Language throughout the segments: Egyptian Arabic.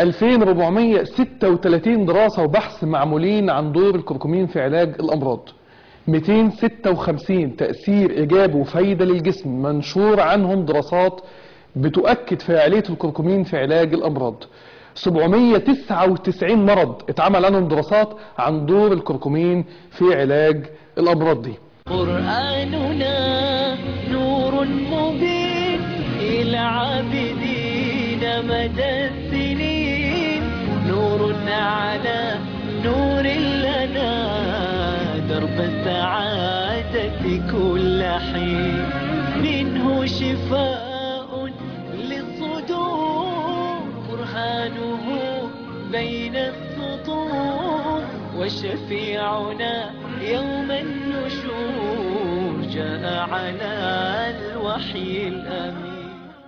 2436 دراسة وبحث معمولين عن دور الكركمين في علاج الأمراض 256 تأثير إيجابي وفايدة للجسم منشور عنهم دراسات بتؤكد فاعلية الكركمين في علاج الأمراض 799 مرض اتعمل عنهم دراسات عن دور الكركمين في علاج الأمراض دي قرآننا نور مبين إلى عابدين مدى السنين نور على نور لنا درب السعادة كل حين منه شفاء للصدور برهانه بين السطور وشفيعنا يوم النشور جاء على الوحي الأمين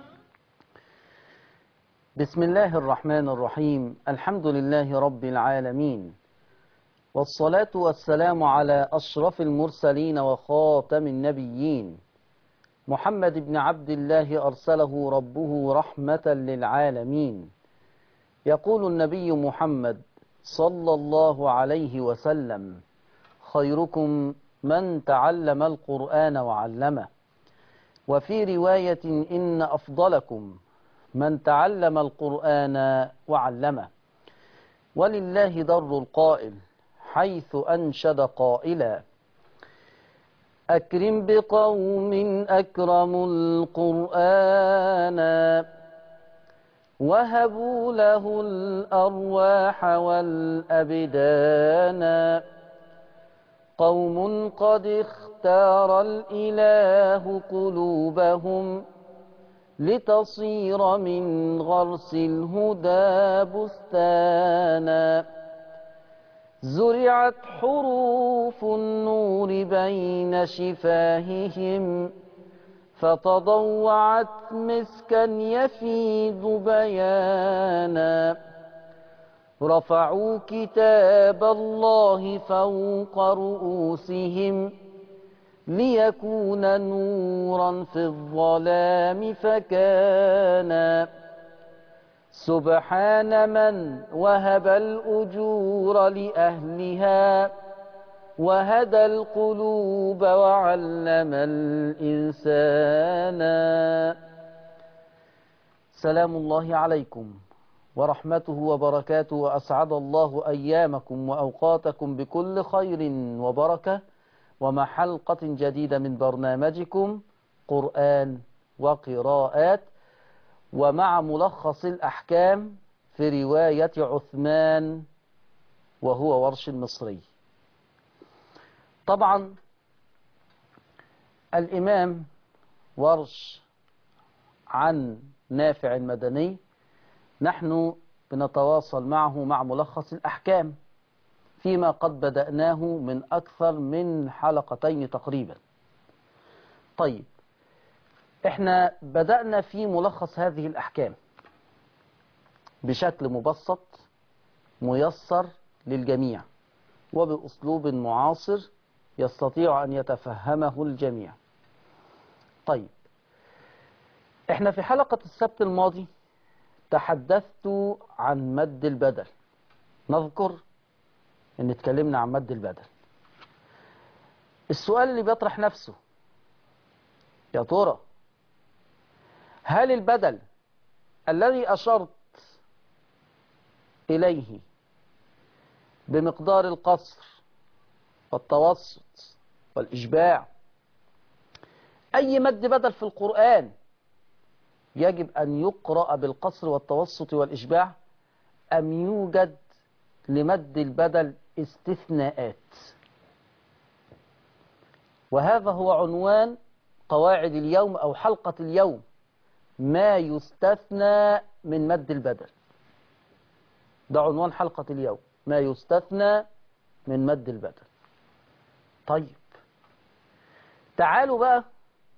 بسم الله الرحمن الرحيم الحمد لله رب العالمين والصلاة والسلام على أشرف المرسلين وخاتم النبيين محمد بن عبد الله أرسله ربه رحمة للعالمين يقول النبي محمد صلى الله عليه وسلم خيركم من تعلم القرآن وعلمه وفي رواية إن أفضلكم من تعلم القرآن وعلمه ولله در القائل حيث أنشد قائلا أكرم بقوم أكرموا القرآن وهبوا له الأرواح والأبدان قوم قد اختار الإله قلوبهم لتصير من غرس الهدى بستانا زرعت حروف النور بين شفاههم فتضوعت مسكا يفيض بيانا رفعوا كتاب الله فوق رؤوسهم ليكون نورا في الظلام فكان سبحان من وهب الأجور لأهلها وهدى القلوب وعلم الإنسان سلام الله عليكم ورحمته وبركاته وأسعد الله أيامكم وأوقاتكم بكل خير وبركة ومع حلقة جديدة من برنامجكم قرآن وقراءات ومع ملخص الأحكام في رواية عثمان وهو ورش المصري طبعا الإمام ورش عن نافع المدني نحن بنتواصل معه مع ملخص الأحكام فيما قد بدأناه من أكثر من حلقتين تقريبا طيب احنا بدأنا في ملخص هذه الأحكام بشكل مبسط ميسر للجميع وبأسلوب معاصر يستطيع أن يتفهمه الجميع طيب احنا في حلقة السبت الماضي تحدثت عن مد البدل نذكر ان اتكلمنا عن مد البدل السؤال اللي بيطرح نفسه يا ترى هل البدل الذي أشرت إليه بمقدار القصر والتوسط والإشباع أي مد بدل في القرآن يجب أن يقرأ بالقصر والتوسط والإشباع أم يوجد لمد البدل استثناءات وهذا هو عنوان قواعد اليوم أو حلقة اليوم ما يستثنى من مد البدل ده عنوان حلقة اليوم ما يستثنى من مد البدل طيب تعالوا بقى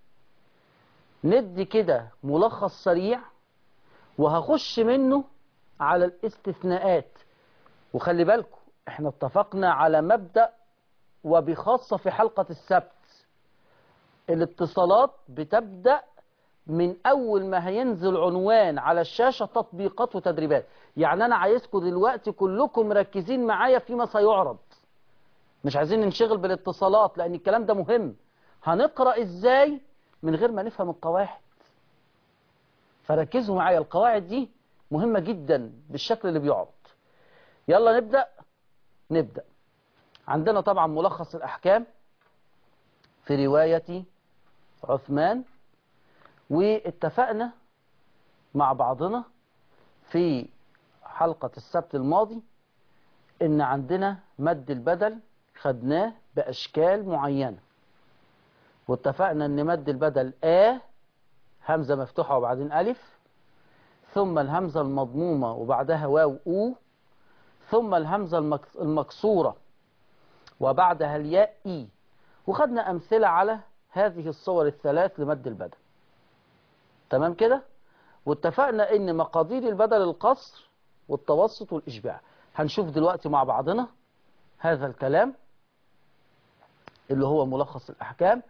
ندي كده ملخص سريع وهخش منه على الاستثناءات وخلي بالكم احنا اتفقنا على مبدأ وبخاصة في حلقة السبت الاتصالات بتبدأ من أول ما هينزل عنوان على الشاشة تطبيقات وتدريبات يعني أنا عايزكم دلوقتي كلكم مركزين معايا فيما سيعرض مش عايزين ننشغل بالاتصالات لأن الكلام ده مهم هنقرأ إزاي من غير ما نفهم القواعد فركزوا معايا القواعد دي مهمة جدا بالشكل اللي بيعرض يلا نبدأ نبدأ عندنا طبعا ملخص الأحكام في رواية عثمان واتفقنا مع بعضنا في حلقة السبت الماضي ان عندنا مد البدل خدناه بأشكال معينة واتفقنا ان مد البدل آ همزة مفتوحة وبعدين ألف ثم الهمزة المضمومة وبعدها واو أو ثم الهمزة المكس- المكسورة وبعدها الياء إي وخدنا أمثلة على هذه الصور الثلاث لمد البدل تمام كده واتفقنا ان مقادير البدل القصر والتوسط والإشباع هنشوف دلوقتي مع بعضنا هذا الكلام اللي هو ملخص الأحكام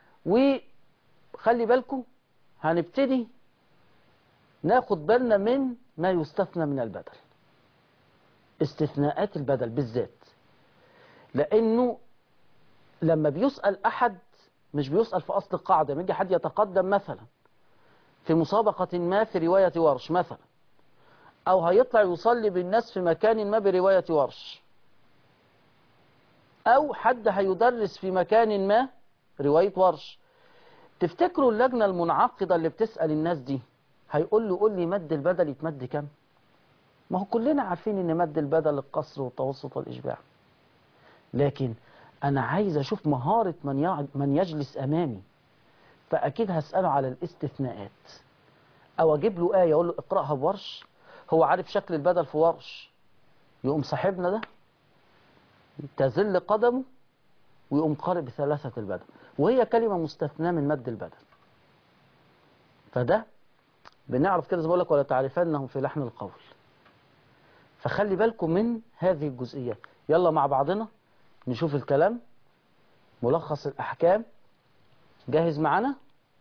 وخلي بالكم هنبتدي ناخد بالنا من ما يستثنى من البدل استثناءات البدل بالذات لأنه لما بيسأل أحد مش بيسأل في أصل القاعدة لما يجي حد يتقدم مثلا في مسابقة ما في رواية ورش مثلا أو هيطلع يصلي بالناس في مكان ما برواية ورش أو حد هيدرس في مكان ما رواية ورش تفتكروا اللجنة المنعقدة اللي بتسأل الناس دي هيقول له قول لي مد البدل يتمد كام ما هو كلنا عارفين ان مد البدل القصر والتوسط والإشباع لكن أنا عايز أشوف مهارة من يع- من يجلس أمامي فأكيد هسأله على الاستثناءات أو أجيب له آية أقول له اقرأها بورش هو عارف شكل البدل في ورش يقوم صاحبنا ده تزل قدمه ويقوم قارئ بثلاثة البدل وهي كلمة مستثناة من مد البدل فده بنعرف كده زي ما بقول لك ولا تعرفنهم في لحن القول فخلي بالكم من هذه الجزئيات يلا مع بعضنا نشوف الكلام ملخص الأحكام جاهز معانا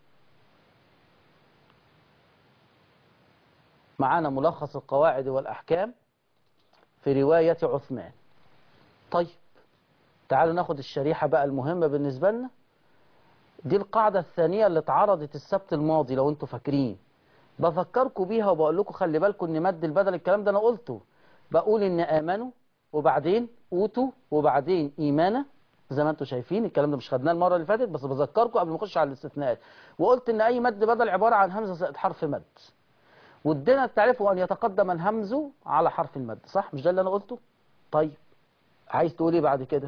معانا ملخص القواعد والأحكام في رواية عثمان طيب تعالوا ناخد الشريحة بقى المهمة بالنسبة لنا دي القاعدة الثانية اللي اتعرضت السبت الماضي لو انتوا فاكرين بفكركم بيها وبقول لكم خلي بالكم ان مد البدل الكلام ده انا قلته بقول ان امنوا وبعدين اوتوا وبعدين ايمانا زي ما انتم شايفين الكلام ده مش خدناه المره اللي فاتت بس بذكركم قبل ما نخش على الاستثناءات وقلت ان اي مد بدل عباره عن همزه زائد حرف مد وادينا التعريف ان يتقدم الهمز على حرف المد صح مش ده اللي انا قلته طيب عايز تقول ايه بعد كده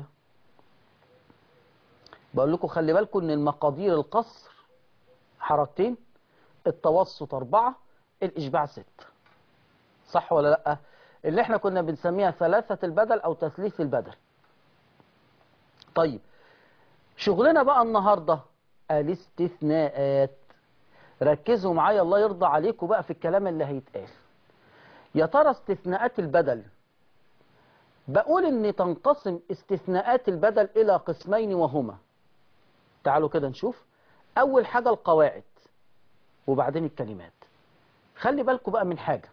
بقول لكم خلي بالكم ان المقادير القصر حركتين التوسط أربعة الإشباع ستة صح ولا لأ اللي احنا كنا بنسميها ثلاثة البدل أو تثليث البدل طيب شغلنا بقى النهاردة الاستثناءات ركزوا معايا الله يرضى عليكم بقى في الكلام اللي هيتقال يا ترى استثناءات البدل بقول ان تنقسم استثناءات البدل الى قسمين وهما تعالوا كده نشوف اول حاجة القواعد وبعدين الكلمات خلي بالكم بقى من حاجة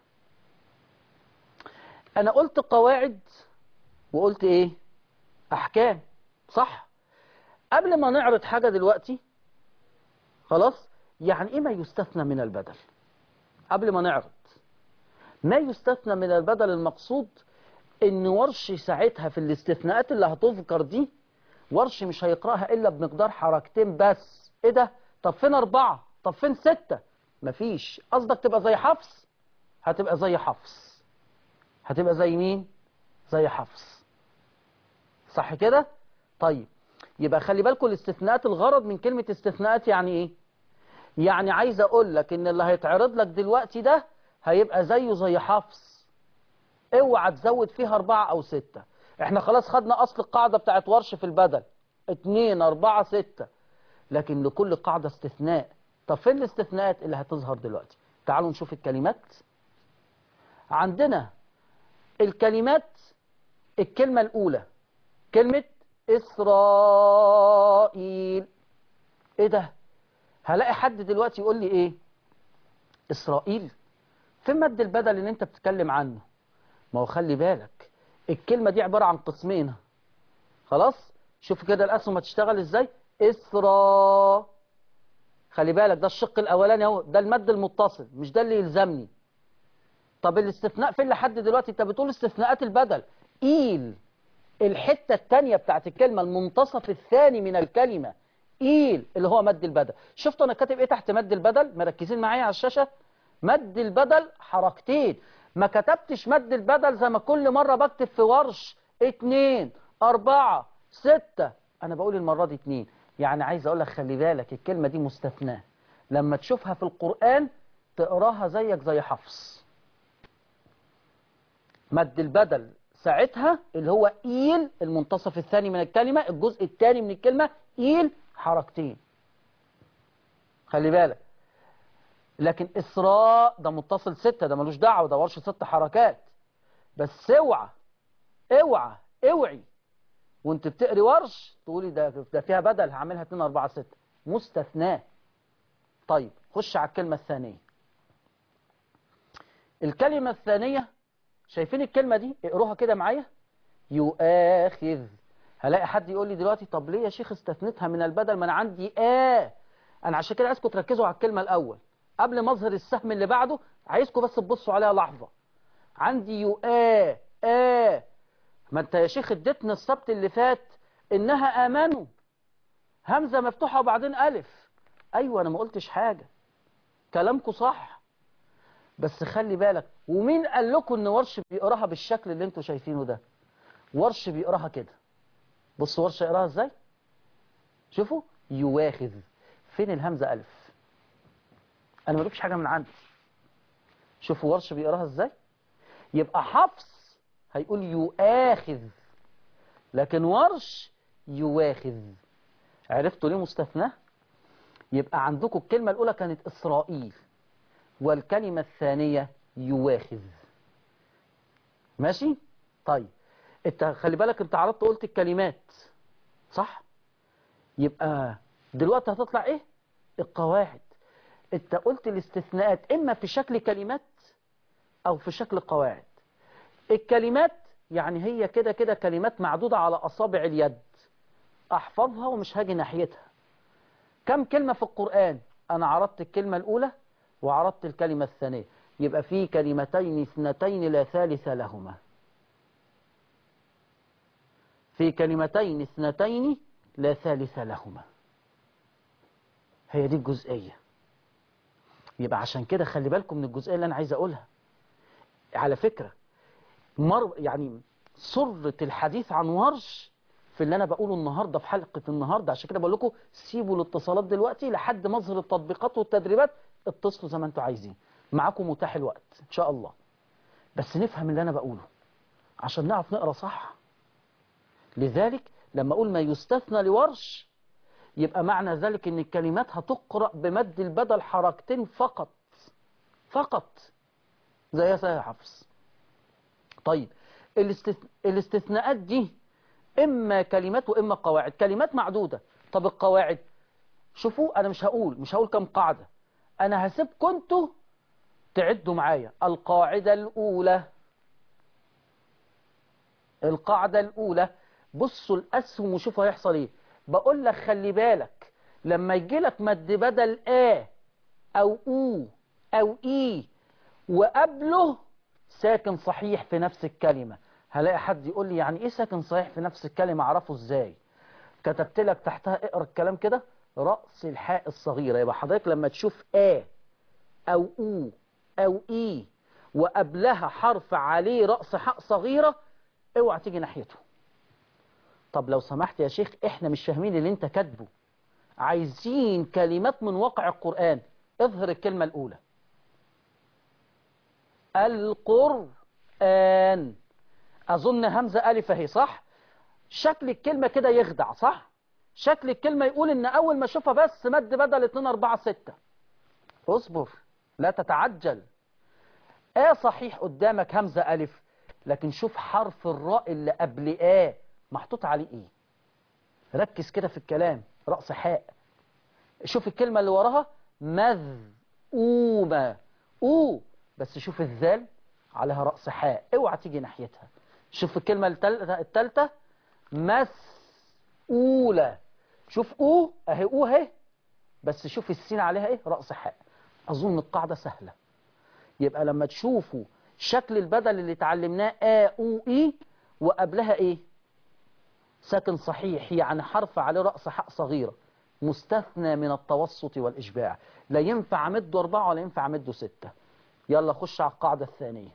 انا قلت قواعد وقلت ايه احكام صح قبل ما نعرض حاجة دلوقتي خلاص يعني ايه ما يستثنى من البدل قبل ما نعرض ما يستثنى من البدل المقصود ان ورش ساعتها في الاستثناءات اللي هتذكر دي ورش مش هيقرأها الا بمقدار حركتين بس ايه ده طب فين اربعة طب فين ستة مفيش قصدك تبقى زي حفص هتبقى زي حفص هتبقى زي مين زي حفص صح كده طيب يبقى خلي بالكم الاستثناءات الغرض من كلمة استثناءات يعني ايه يعني عايز اقول لك ان اللي هيتعرض لك دلوقتي ده هيبقى زيه زي حفص اوعى تزود فيها اربعة او ستة احنا خلاص خدنا اصل القاعدة بتاعت ورش في البدل اتنين اربعة ستة لكن لكل قاعدة استثناء طب فين الاستثناءات اللي هتظهر دلوقتي تعالوا نشوف الكلمات عندنا الكلمات الكلمة الأولى كلمة إسرائيل إيه ده هلاقي حد دلوقتي يقول لي إيه إسرائيل فين مد البدل اللي انت بتتكلم عنه ما هو خلي بالك الكلمة دي عبارة عن قسمين خلاص شوف كده الأسهم هتشتغل ازاي إسرا خلي بالك ده الشق الأولاني اهو ده المد المتصل مش ده اللي يلزمني طب الاستثناء فين لحد دلوقتي انت بتقول استثناءات البدل إيل الحتة التانية بتاعت الكلمة المنتصف الثاني من الكلمة إيل اللي هو مد البدل شفتوا أنا كاتب إيه تحت مد البدل مركزين معايا على الشاشة مد البدل حركتين ما كتبتش مد البدل زي ما كل مرة بكتب في ورش اتنين أربعة ستة أنا بقول المرة دي اتنين يعني عايز أقول لك خلي بالك الكلمة دي مستثناة لما تشوفها في القرآن تقراها زيك زي حفص مد البدل ساعتها اللي هو إيل المنتصف الثاني من الكلمة الجزء الثاني من الكلمة إيل حركتين خلي بالك لكن إسراء ده متصل ستة ده ملوش دعوة ده ورش ست حركات بس اوعى اوعى اوعي وانت بتقري ورش تقولي ده ده فيها بدل هعملها 2 4 6 مستثناه طيب خش على الكلمة الثانية الكلمة الثانية شايفين الكلمة دي اقروها كده معايا يؤاخذ هلاقي حد يقول لي دلوقتي طب ليه يا شيخ استثنتها من البدل ما انا عندي آه انا عشان كده عايزكم تركزوا على الكلمة الاول قبل ما اظهر السهم اللي بعده عايزكم بس تبصوا عليها لحظة عندي يؤاه آه ما انت يا شيخ اديتنا السبت اللي فات انها امنوا همزة مفتوحة وبعدين الف ايوه انا ما قلتش حاجة كلامكم صح بس خلي بالك ومين قال لكم ان ورش بيقراها بالشكل اللي انتوا شايفينه ده ورش بيقراها كده بص ورش يقراها ازاي شوفوا يواخذ فين الهمزة ألف أنا ما جبتش حاجة من عندي شوفوا ورش بيقراها ازاي يبقى حفص هيقول يؤاخذ لكن ورش يواخذ عرفتوا ليه مستثنى يبقى عندكم الكلمة الأولى كانت إسرائيل والكلمة الثانية يواخذ ماشي طيب انت خلي بالك انت عرضت قلت الكلمات صح يبقى دلوقتي هتطلع ايه القواعد انت قلت الاستثناءات اما في شكل كلمات او في شكل قواعد الكلمات يعني هي كده كده كلمات معدودة على اصابع اليد احفظها ومش هاجي ناحيتها كم كلمة في القرآن انا عرضت الكلمة الاولى وعرضت الكلمة الثانية يبقى في كلمتين اثنتين لا ثالث لهما في كلمتين اثنتين لا ثالث لهما هي دي الجزئية يبقى عشان كده خلي بالكم من الجزئية اللي أنا عايز أقولها على فكرة مر يعني سرة الحديث عن ورش في اللي أنا بقوله النهاردة في حلقة النهاردة عشان كده بقول لكم سيبوا الاتصالات دلوقتي لحد مظهر التطبيقات والتدريبات اتصلوا زي ما انتوا عايزين معاكم متاح الوقت إن شاء الله بس نفهم اللي أنا بقوله عشان نعرف نقرأ صح لذلك لما أقول ما يستثنى لورش يبقى معنى ذلك ان الكلمات هتقرأ بمد البدل حركتين فقط فقط زي يا حفص طيب الاستث... الاستثناءات دي اما كلمات واما قواعد كلمات معدودة طب القواعد شوفوا انا مش هقول مش هقول كم قاعدة انا هسيبكم انتوا تعدوا معايا القاعدة الاولى القاعدة الاولى بصوا الاسهم وشوفوا هيحصل ايه بقول لك خلي بالك لما يجي لك مد بدل آ أو أو أو إي وقبله ساكن صحيح في نفس الكلمة هلاقي حد يقول لي يعني إيه ساكن صحيح في نفس الكلمة أعرفه إزاي كتبت لك تحتها اقرأ الكلام كده رأس الحاء الصغيرة يبقى حضرتك لما تشوف آ أو أو أو إي وقبلها حرف عليه رأس حاء صغيرة اوعى تيجي ناحيته طب لو سمحت يا شيخ احنا مش فاهمين اللي انت كاتبه عايزين كلمات من واقع القرآن اظهر الكلمة الأولى القرآن أظن همزة ألف اهي صح شكل الكلمة كده يخدع صح شكل الكلمة يقول ان أول ما اشوفها بس مد بدل 2 4 6 اصبر لا تتعجل آه صحيح قدامك همزة ألف لكن شوف حرف الراء اللي قبل آه محطوط عليه ايه ركز كده في الكلام رأس حاء شوف الكلمة اللي وراها مذءومة او بس شوف الذال عليها رأس حاء اوعى تيجي ناحيتها شوف الكلمة التالتة, التالتة مسؤولة شوف او اهي او اهي بس شوف السين عليها ايه رأس حاء اظن القاعدة سهلة يبقى لما تشوفوا شكل البدل اللي اتعلمناه ا او اي وقبلها ايه ساكن صحيح يعني حرف عليه رأس حاء صغيرة مستثنى من التوسط والإشباع لا ينفع أمده أربعة ولا ينفع أمده ستة يلا خش على القاعدة الثانية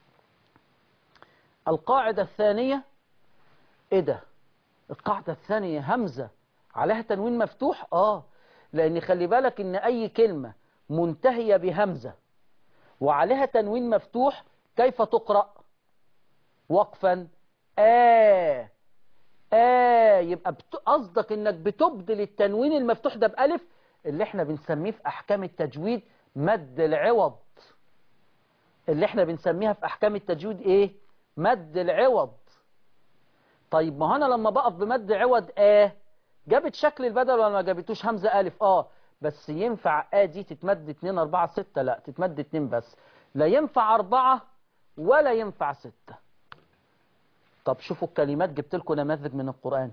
القاعدة الثانية إيه ده القاعدة الثانية همزة عليها تنوين مفتوح آه لأن خلي بالك إن أي كلمة منتهية بهمزة وعليها تنوين مفتوح كيف تقرأ وقفا آه آه يبقى بت- قصدك انك بتبدل التنوين المفتوح ده بألف اللي احنا بنسميه في احكام التجويد مد العوض اللي احنا بنسميها في احكام التجويد ايه مد العوض طيب ما هو انا لما بقف بمد عوض آه جابت شكل البدل ولا ما جابتوش همزة ألف اه بس ينفع آه دي تتمد 2 4 6 لا تتمد 2 بس لا ينفع 4 ولا ينفع 6 طب شوفوا الكلمات جبت لكم نماذج من القرآن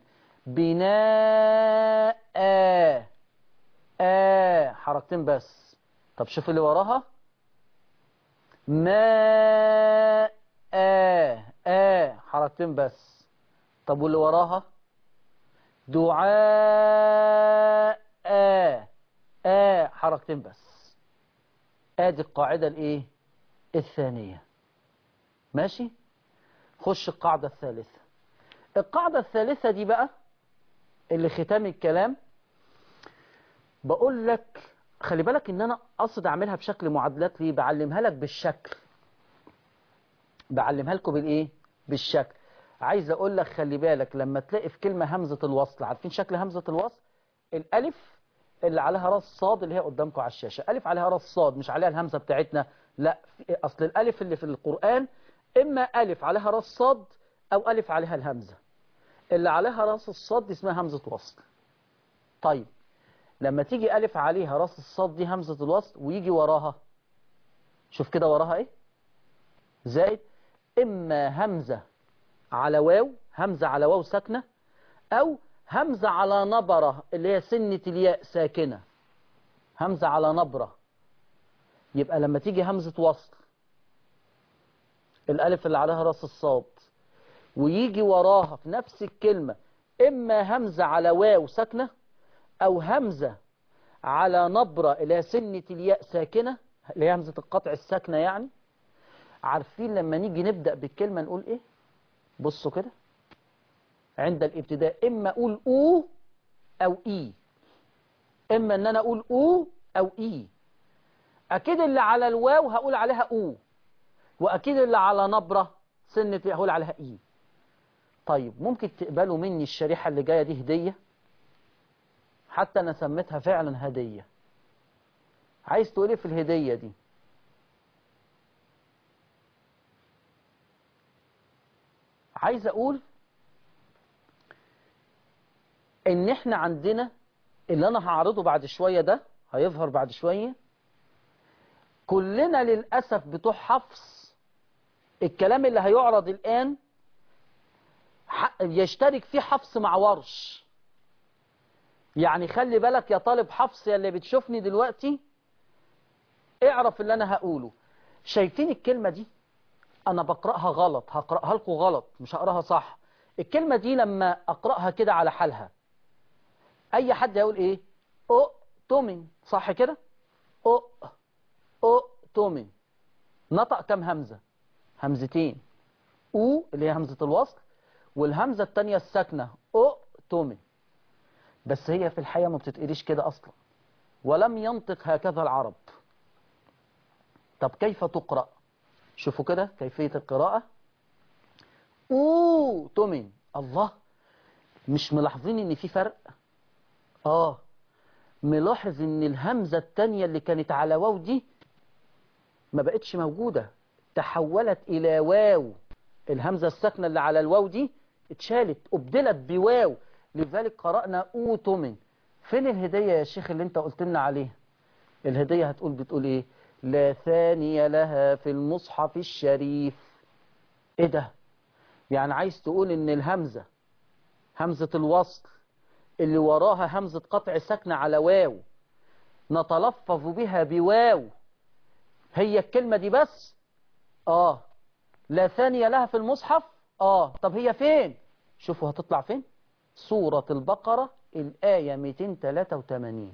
بناء آه آه حركتين بس طب شوف اللي وراها ما آه آه حركتين بس طب واللي وراها دعاء آه آه حركتين بس ادي القاعدة الايه الثانية ماشي خش القاعدة الثالثة القاعدة الثالثة دي بقى اللي ختام الكلام بقول لك خلي بالك ان انا قصد اعملها بشكل معادلات ليه بعلمها لك بالشكل بعلمها لكم بالايه بالشكل عايز اقول لك خلي بالك لما تلاقي في كلمة همزة الوصل عارفين شكل همزة الوصل الالف اللي عليها راس صاد اللي هي قدامكم على الشاشة الف عليها راس صاد مش عليها الهمزة بتاعتنا لا في- اصل الالف اللي في القرآن اما الف عليها راس صاد او الف عليها الهمزة اللي عليها راس الصاد دي اسمها همزة وصل طيب لما تيجي ألف عليها راس الصاد دي همزة الوصل ويجي وراها شوف كده وراها ايه زائد إما همزة على واو همزة على واو ساكنة أو همزة على نبرة اللي هي سنة الياء ساكنة همزة على نبرة يبقى لما تيجي همزة وصل الألف اللي عليها راس الصاد ويجي وراها في نفس الكلمة إما همزة على واو ساكنة أو همزة على نبرة اللي هي سنة الياء ساكنة اللي هي همزة القطع الساكنة يعني عارفين لما نيجي نبدأ بالكلمة نقول إيه بصوا كده عند الابتداء إما أقول أو أو إي إما إن أنا أقول أو أو إي أكيد اللي على الواو هقول عليها أو وأكيد اللي على نبرة سنة هقول عليها إي طيب ممكن تقبلوا مني الشريحة اللي جاية دي هدية حتى أنا سميتها فعلا هدية عايز تقولي في الهدية دي عايز أقول إن إحنا عندنا اللي أنا هعرضه بعد شوية ده هيظهر بعد شوية كلنا للأسف بتوع حفص الكلام اللي هيعرض الآن ح- يشترك فيه حفص مع ورش يعني خلي بالك يا طالب حفص يا اللي بتشوفني دلوقتي اعرف اللي انا هقوله شايفين الكلمة دي انا بقرأها غلط هقرأها لكم غلط مش هقراها صح الكلمة دي لما اقرأها كده على حالها اي حد هيقول ايه او تومن صح كده او او تومن نطق كم همزة همزتين او اللي هي همزة الوصل والهمزة التانية الساكنة او تومن بس هي في الحقيقة ما بتتقريش كده أصلا ولم ينطق هكذا العرب طب كيف تقرأ شوفوا كده كيفية القراءة أوه تمن الله مش ملاحظين ان في فرق اه ملاحظ ان الهمزة التانية اللي كانت على واو دي ما بقتش موجودة تحولت الى واو الهمزة الساكنة اللي على الواو دي اتشالت ابدلت بواو لذلك قرأنا أوتمن فين الهدية يا شيخ اللي انت قلت لنا عليها الهدية هتقول بتقول ايه لا ثاني لها في المصحف الشريف ايه ده يعني عايز تقول ان الهمزة همزة الوصل اللي وراها همزة قطع ساكنة على واو نتلفظ بها بواو هي الكلمة دي بس اه لا ثانية لها في المصحف اه طب هي فين شوفوا هتطلع فين سورة البقرة الآية 283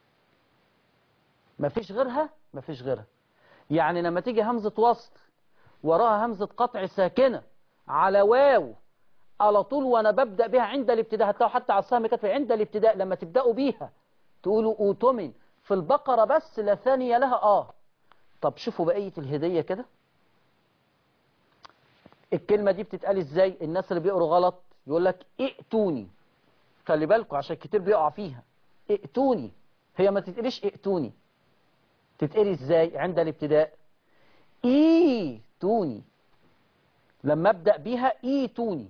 مفيش غيرها مفيش غيرها يعني لما تيجي همزة وصل وراها همزة قطع ساكنة على واو على طول وانا ببدأ بها عند الابتداء هتلاقوا حتى على السهم كاتب عند الابتداء لما تبدأوا بيها تقولوا اوتومن في البقرة بس لا ثانية لها اه طب شوفوا بقية الهدية كده الكلمة دي بتتقال ازاي الناس اللي بيقروا غلط يقول لك ائتوني خلي بالكم عشان كتير بيقع فيها ائتوني هي ما تتقريش ائتوني تتقري ازاي عند الابتداء ايتوني لما ابدأ بيها ايتوني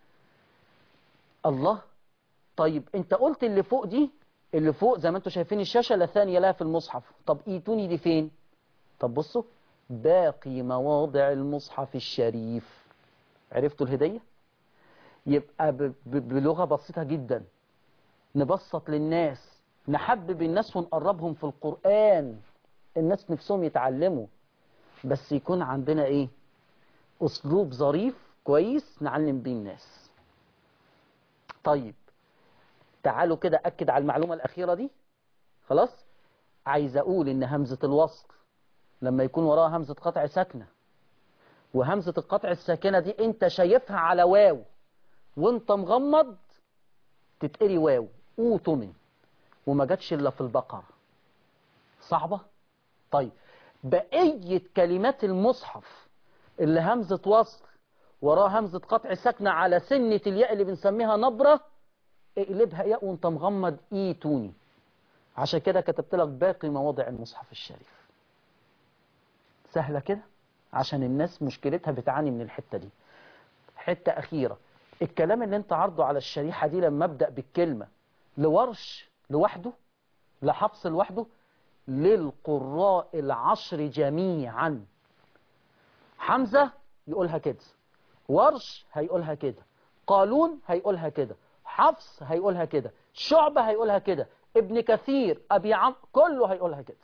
الله طيب انت قلت اللي فوق دي اللي فوق زي ما انتم شايفين الشاشة لا ثانية لها في المصحف طب ايتوني دي فين طب بصوا باقي مواضع المصحف الشريف عرفتوا الهدية يبقى ب- ب- بلغة بسيطة جدا نبسط للناس نحبب الناس ونقربهم في القرآن الناس نفسهم يتعلموا بس يكون عندنا ايه اسلوب ظريف كويس نعلم بيه الناس طيب تعالوا كده اكد على المعلومة الاخيرة دي خلاص عايز اقول ان همزة الوصل لما يكون وراها همزة قطع ساكنة وهمزة القطع الساكنة دي انت شايفها على واو وانت مغمض تتقري واو اوتمن وما جاتش الا في البقرة صعبة طيب بقية كلمات المصحف اللي همزة وصل وراها همزة قطع ساكنة على سنة الياء اللي بنسميها نبرة اقلبها ياء وانت مغمض ايتوني عشان كده كتبت لك باقي مواضع المصحف الشريف سهلة كده عشان الناس مشكلتها بتعاني من الحتة دي حتة أخيرة الكلام اللي انت عرضه على الشريحة دي لما أبدأ بالكلمة لورش لوحده لحفص لوحده للقراء العشر جميعا حمزة يقولها كده ورش هيقولها كده قالون هيقولها كده حفص هيقولها كده شعبة هيقولها كده ابن كثير أبي عم كله هيقولها كده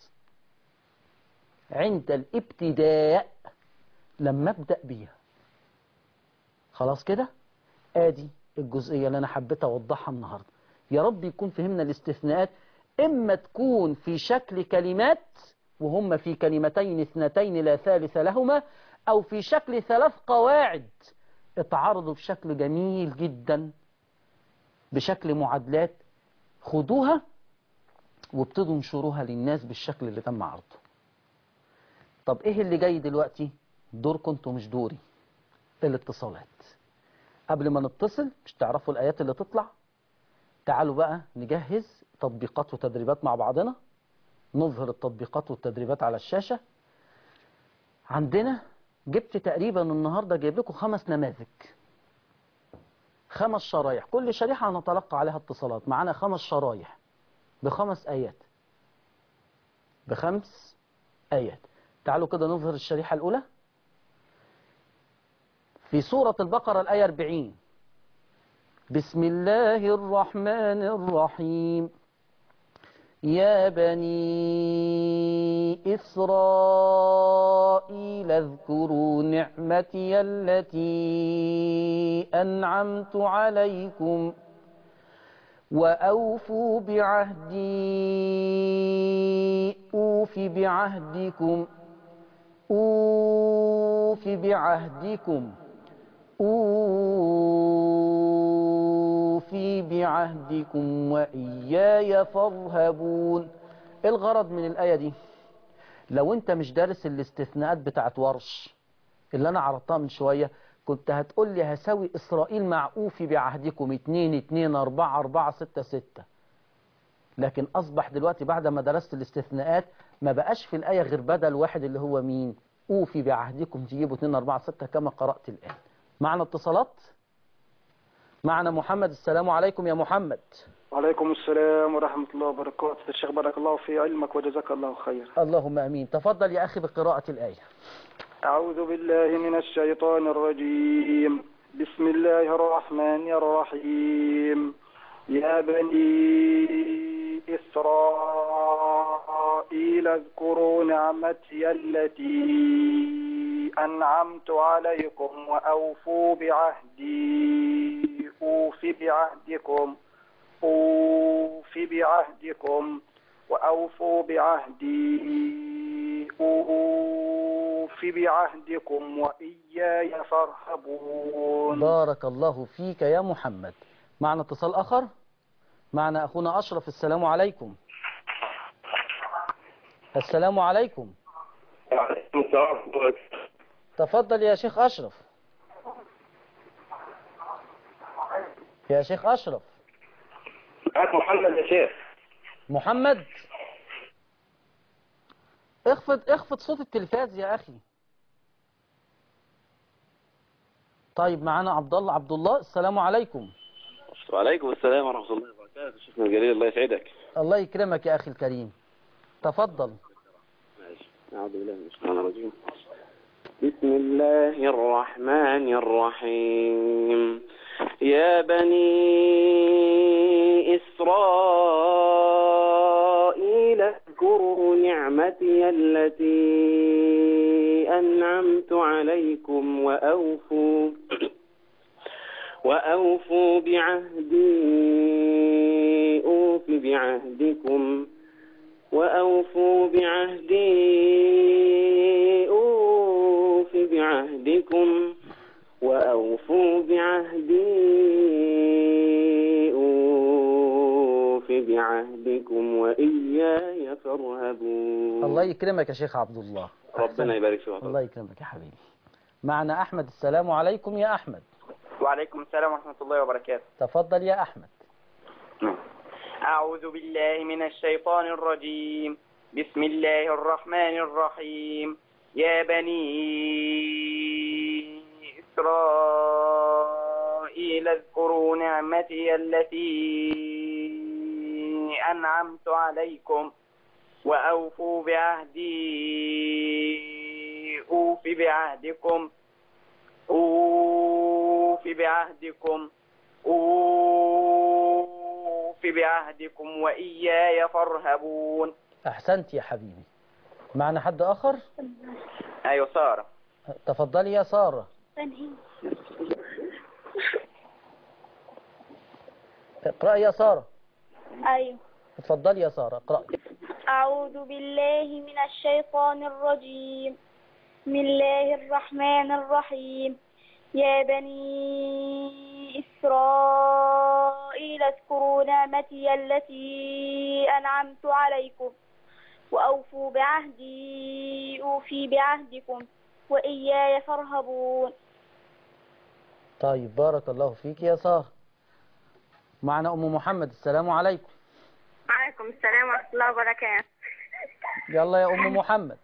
عند الابتداء لما ابدأ بيها خلاص كده ادي الجزئية اللي انا حبيت اوضحها النهاردة يا رب يكون فهمنا الاستثناءات اما تكون في شكل كلمات وهم في كلمتين اثنتين لا ثالث لهما او في شكل ثلاث قواعد اتعرضوا بشكل جميل جدا بشكل معادلات خدوها وابتدوا انشروها للناس بالشكل اللي تم عرضه طب ايه اللي جاي دلوقتي دوركم انتوا مش دوري الاتصالات قبل ما نتصل مش تعرفوا الايات اللي تطلع تعالوا بقى نجهز تطبيقات وتدريبات مع بعضنا نظهر التطبيقات والتدريبات على الشاشة عندنا جبت تقريبا النهاردة جايب لكم خمس نماذج خمس شرايح كل شريحة هنتلقى عليها اتصالات معانا خمس شرايح بخمس آيات بخمس آيات تعالوا كده نظهر الشريحة الأولى في سورة البقرة الآية 40 بسم الله الرحمن الرحيم يا بني إسرائيل اذكروا نعمتي التي أنعمت عليكم وأوفوا بعهدي أوف بعهدكم أوف بعهدكم أوفي بعهدكم وإياي فارهبون إيه الغرض من الآية دي لو انت مش دارس الاستثناءات بتاعت ورش اللي انا عرضتها من شوية كنت هتقول لي هساوي إسرائيل مع أوفي بعهدكم اتنين اتنين أربعة أربعة ستة ستة لكن أصبح دلوقتي بعد ما درست الاستثناءات ما بقاش في الآية غير بدل واحد اللي هو مين أوفي بعهدكم تجيبوا اتنين أربعة ستة كما قرأت الآن معنا اتصالات معنا محمد السلام عليكم يا محمد وعليكم السلام ورحمة الله وبركاته الشيخ بارك الله في علمك وجزاك الله خير اللهم أمين تفضل يا أخي بقراءة الآية أعوذ بالله من الشيطان الرجيم بسم الله الرحمن الرحيم يا بني إسرائيل اذكروا نعمتي التي أنعمت عليكم وأوفوا بعهدي أوف بعهدكم أوف بعهدكم وأوفوا بعهدي أوف بعهدكم وإياي فارهبون بارك الله فيك يا محمد معنا اتصال آخر معنا أخونا أشرف السلام عليكم السلام عليكم وعليكم السلام ورحمة الله وبركاته. تفضل يا شيخ أشرف يا شيخ أشرف معاك محمد يا شيخ محمد اخفض اخفض صوت التلفاز يا أخي طيب معانا عبد الله عبد الله السلام عليكم وعليكم السلام ورحمة الله وبركاته شيخنا الجليل الله يسعدك الله يكرمك يا أخي الكريم تفضل ماشي أعوذ بالله من الشيطان الرجيم بسم الله الرحمن الرحيم يا بني إسرائيل اذكروا نعمتي التي أنعمت عليكم وأوفوا وأوفوا بعهدي أوف بعهدكم وأوفوا بعهدي أوف بعهدكم وأوفوا بعهدي أوف بعهدكم وإياي فارهبون الله يكرمك يا شيخ عبد الله ربنا يبارك فيك الله يكرمك يا حبيبي معنا أحمد السلام عليكم يا أحمد وعليكم السلام ورحمة الله وبركاته تفضل يا أحمد أعوذ بالله من الشيطان الرجيم بسم الله الرحمن الرحيم يا بني إسرائيل اذكروا نعمتي التي أنعمت عليكم وأوفوا بعهدي أوف بعهدكم أوف بعهدكم أوف بعهدكم وإياي فارهبون أحسنت يا حبيبي معنا حد آخر أيوة سارة تفضلي يا سارة اقرأي يا سارة أيوة اتفضلي يا سارة اقرأي أعوذ بالله من الشيطان الرجيم بسم الله الرحمن الرحيم يا بني إسرائيل اذكروا نعمتي التي أنعمت عليكم وأوفوا بعهدي أوفي بعهدكم وإياي فارهبون طيب بارك الله فيك يا سارة معنا أم محمد السلام عليكم وعليكم السلام ورحمة الله وبركاته يلا يا أم محمد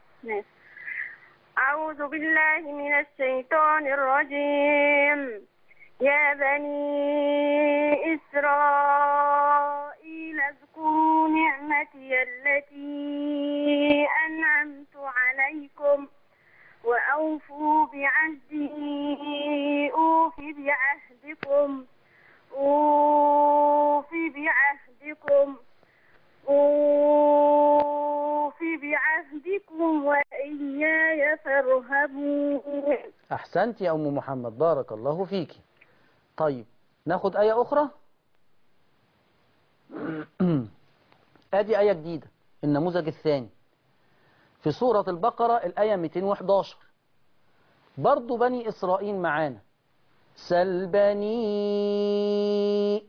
أعوذ بالله من الشيطان الرجيم يا بني إسرائيل اذكروا نعمتي التي أنعمت عليكم وأوفوا بعهدي أوف بعهدكم أوف بعهدكم أوف بعهدكم وإياي فارهبون أحسنت يا أم محمد بارك الله فيك طيب ناخد آية أخرى آدي آية جديدة النموذج الثاني في سورة البقرة الآية 211 برضو بني إسرائيل معانا سل بني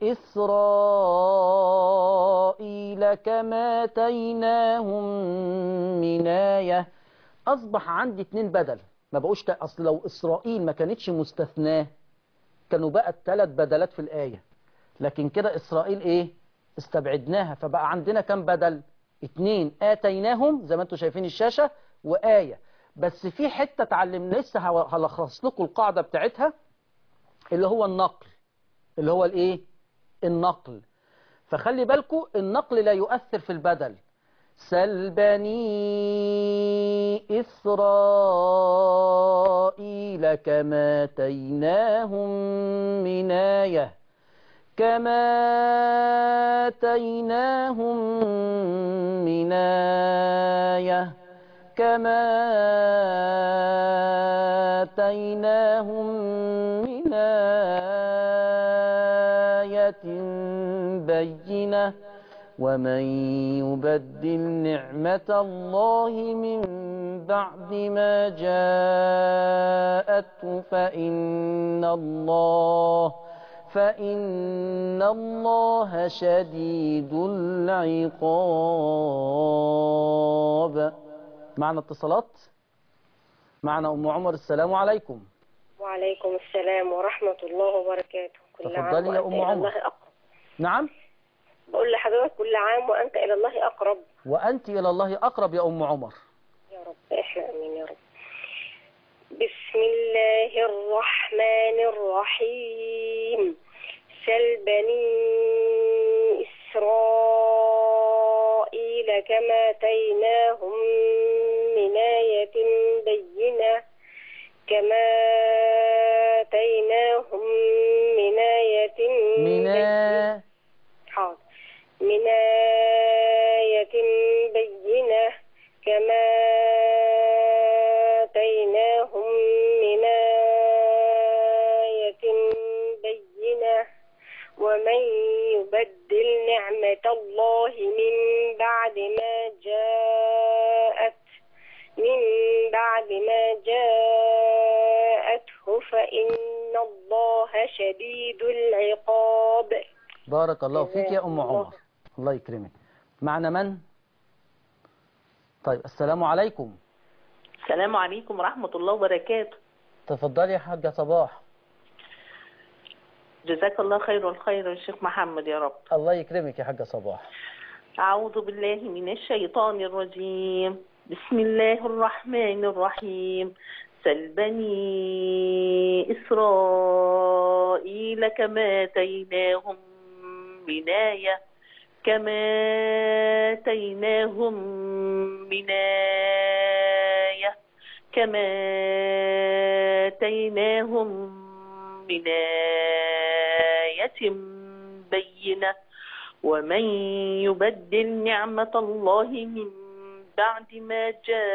إسرائيل كما آتيناهم من آية أصبح عندي اتنين بدل ما بقوش تا- أصل لو إسرائيل ما كانتش مستثناه كانوا بقى الثلاث بدلات في الآية لكن كده إسرائيل إيه استبعدناها فبقى عندنا كم بدل اتنين آتيناهم زي ما انتم شايفين الشاشة وآية بس في حتة اتعلمنا لسه هو- هلخص لكم القاعدة بتاعتها اللي هو النقل اللي هو الايه النقل فخلي بالكم النقل لا يؤثر في البدل سل بني إسرائيل كما آتيناهم من آية كما آتيناهم من آية كما آتيناهم من آية بينة ومن يبدل نعمة الله من بعد ما جاءته فإن الله فإن الله شديد العقاب معنا اتصالات معنا أم عمر السلام عليكم وعليكم السلام ورحمة الله وبركاته كل عام تفضلي يا وأنت أم إلى عمر. الله أقرب نعم بقول لحضرتك كل عام وأنت إلى الله أقرب وأنت إلى الله أقرب يا أم عمر يا رب إحنا أمين يا رب بسم الله الرحمن الرحيم سل بني إسرائيل كما آتيناهم من آية بينة كما آتيناهم من آية من بينة حاضر من آية بينة كما آتيناهم من آية بينة ومن يبدل نعمة الله من بعد ما جاءت من بعد ما جاءته فإن الله شديد العقاب بارك الله فيك يا أم عمر الله يكرمك معنا من طيب السلام عليكم السلام عليكم ورحمة الله وبركاته تفضلي يا حاجة صباح جزاك الله خير والخير يا شيخ محمد يا رب الله يكرمك يا حاجة صباح أعوذ بالله من الشيطان الرجيم بسم الله الرحمن الرحيم سل بني إسرائيل كما آتيناهم من آية كما آتيناهم من آية كما آتيناهم من آية بينة ومن يبدل نعمة الله من بعد ما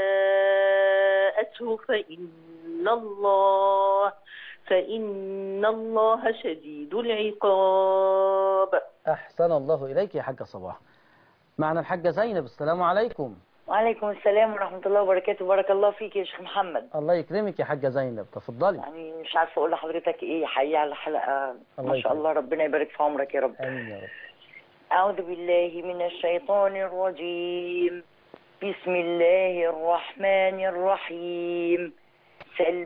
جاءته فإن الله فإن الله شديد العقاب أحسن الله إليك يا حاجة صباح معنا الحاجة زينب السلام عليكم وعليكم السلام ورحمة الله وبركاته بارك الله فيك يا شيخ محمد الله يكرمك يا حاجة زينب تفضلي يعني مش عارفة أقول لحضرتك إيه حقيقة على الحلقة الله ما شاء الله ربنا يبارك في عمرك يا رب آمين يا رب أعوذ بالله من الشيطان الرجيم بسم الله الرحمن الرحيم سل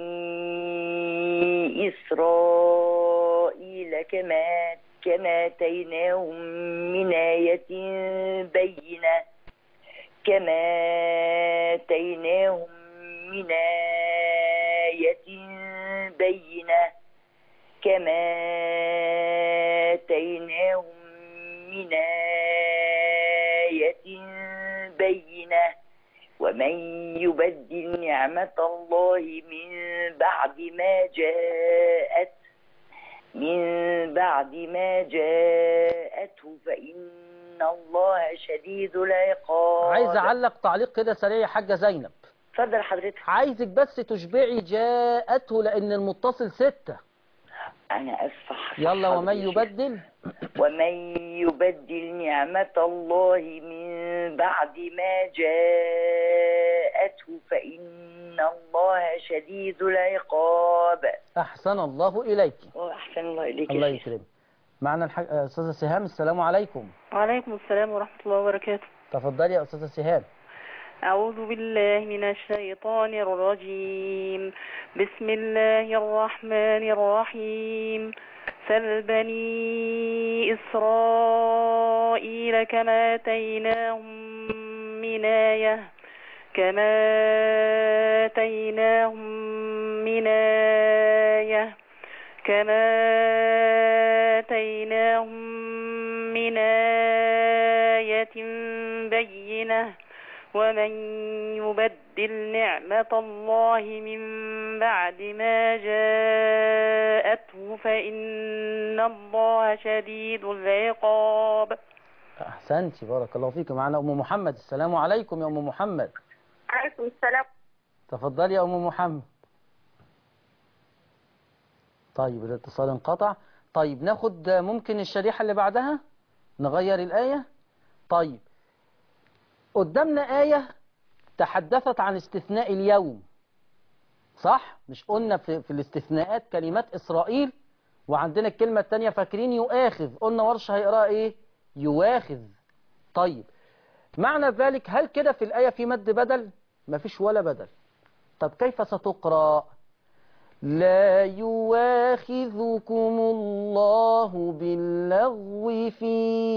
بني إسرائيل كما كما آتيناهم من آية بينة كما آتيناهم من آية بينة كما آتيناهم من آية بينة ومن يبدل نعمة الله من بعد ما جاءت من بعد ما جاءته فإن الله شديد العقاب عايز أعلق تعليق كده سريع يا حاجة زينب اتفضل حضرتك عايزك بس تشبعي جاءته لأن المتصل ستة أنا أسفة يلا ومن حاضر يا شيخ. يبدل ومن يبدل نعمة الله من بعد ما جاءته فإن الله شديد العقاب أحسن الله إليك وأحسن الله إليك الله يا شيخ. يكرمك معنا الحاج... آه، أستاذة سهام السلام عليكم وعليكم السلام ورحمة الله وبركاته تفضلي يا أستاذة سهام أعوذ بالله من الشيطان الرجيم بسم الله الرحمن الرحيم سل بني إسرائيل كما آتيناهم من آية كما آتيناهم من آية كما آتيناهم من من آية بينة ومن يبدل نعمة الله من بعد ما جاءته فإن الله شديد العقاب أحسنتي بارك الله فيك معنا أم محمد السلام عليكم يا أم محمد عليكم السلام تفضلي يا أم محمد طيب الاتصال انقطع طيب ناخد ممكن الشريحة اللي بعدها نغير الآية طيب قدامنا آية تحدثت عن استثناء اليوم صح مش قلنا في, في الاستثناءات كلمات إسرائيل وعندنا الكلمة التانية فاكرين يؤاخذ قلنا ورش هيقرأ ايه يواخذ طيب معنى ذلك هل كده في الآية في مد بدل مفيش ولا بدل طب كيف ستقرأ لا يواخذكم الله باللغو في